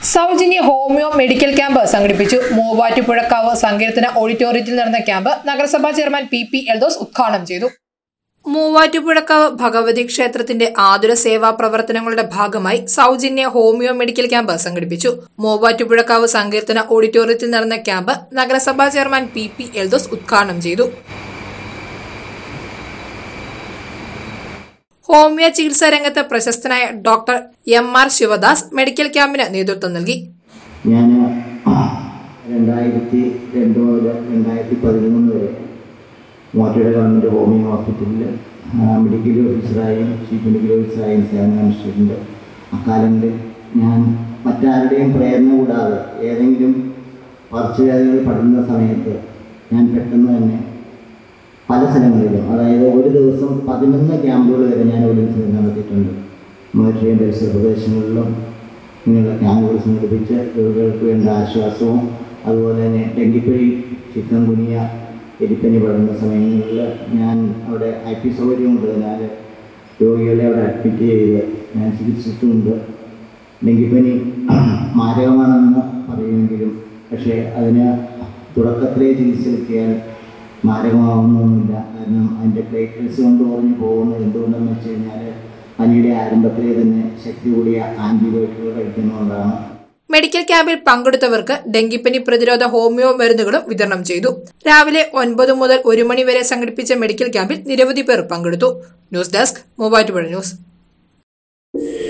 സൗജന്യ homeo medical camp സംഘടിപ്പിച്ചു മൂവാറ്റുപുഴക്കാവ് സങ്കീർത്തന ഓഡിറ്റോറിയത്തിൽ നടന്ന ക്യാമ്പ് നഗരസഭാ ചെയർമാൻ പി പി എൽദോസ് ഉദ്ഘാടനം ചെയ്തു മൂവാറ്റുപുഴക്കാവ് ഭഗവതി ക്ഷേത്രത്തിന്റെ ആതുര സേവാ പ്രവർത്തനങ്ങളുടെ ഭാഗമായി സൗജന്യ ഹോമിയോ മെഡിക്കൽ ക്യാമ്പ് സംഘടിപ്പിച്ചു മൂവാറ്റുപുഴക്കാവ് സങ്കീർത്തന ഓഡിറ്റോറിയത്തിൽ നടന്ന ക്യാമ്പ് നഗരസഭാ ചെയർമാൻ പി പി എൽദോസ് ഉദ്ഘാടനം ചെയ്തു ഹോമിയോ ചികിത്സാ രംഗത്ത് പ്രശസ്തനായ doctor M R Sivadas medical ക്യാമ്പിന് നേതൃത്വം നൽകി ഞാൻ രണ്ടായിരത്തി രണ്ട് മുതൽ രണ്ടായിരത്തി പതിമൂന്ന് വരെ മൂവാറ്റുപുഴ ഗവൺമെൻറ് ഹോമിയോ ഹോസ്പിറ്റലിൽ മെഡിക്കൽ ഓഫീസറായും ചീഫ് മെഡിക്കൽ ഓഫീസറായും സേവനം അനുഷ്ഠിച്ചിട്ടുണ്ട് അക്കാലങ്ങളിൽ ഞാൻ മറ്റാരുടെയും പ്രേരണ കൂടാതെ ഏതെങ്കിലും പകർച്ചവ്യാധികൾ പഠിക്കുന്ന സമയത്ത് ഞാൻ പെട്ടെന്ന് തന്നെ പല സ്ഥലങ്ങളിലും അതായത് ഒരു ദിവസം പതിനൊന്ന് ക്യാമ്പുകൾ വരെ ഞാൻ ഒരു ദിവസം നടത്തിയിട്ടുണ്ട് മൂവാറ്റുപുഴ പരിസര പ്രദേശങ്ങളിലും ഇങ്ങനെയുള്ള ക്യാമ്പുകൾ സംഘടിപ്പിച്ച് രോഗികൾക്ക് വേണ്ട ആശ്വാസവും അതുപോലെ തന്നെ ഡെങ്കിപ്പനി ചിക്കൻ കുനിയ എലിപ്പനി പടർന്ന സമയങ്ങളിൽ ഞാൻ അവിടെ ഐ പി സൗകര്യം ഉള്ളതിനാൽ രോഗികളെ അവിടെ അഡ്മിറ്റ് ചെയ്ത് ഞാൻ ചികിത്സിച്ചിട്ടുണ്ട് ഡെങ്കിപ്പനി മാരകമാണെന്ന് പറയുമെങ്കിലും പക്ഷേ അതിന് തുടക്കത്തിലേ ചികിത്സിക്കാൻ മാരകമാവുന്നൊന്നുമില്ല കാരണം അതിൻ്റെ പ്ലേറ്റ്ലെറ്റ്സ് കൊണ്ട് കുറഞ്ഞു പോകുന്നത് എന്തുകൊണ്ടെന്ന് വെച്ച് കഴിഞ്ഞാൽ പനിയുടെ ആരംഭത്തിലെ തന്നെ ശക്തി കൂടിയ ആൻറ്റിബയോട്ടിക്കുകൾ കഴിക്കുന്നതുകൊണ്ടാണ് മെഡിക്കൽ ക്യാമ്പിൽ പങ്കെടുത്തവർക്ക് ഡെങ്കിപ്പനി പ്രതിരോധ ഹോമിയോ മരുന്നുകളും വിതരണം ചെയ്തു രാവിലെ ഒൻപത് മുതൽ ഒരു മണി വരെ സംഘടിപ്പിച്ച മെഡിക്കൽ ക്യാമ്പിൽ നിരവധി പേർ പങ്കെടുത്തു ന്യൂസ് ഡെസ്ക് മൂവാറ്റുപുഴ ന്യൂസ്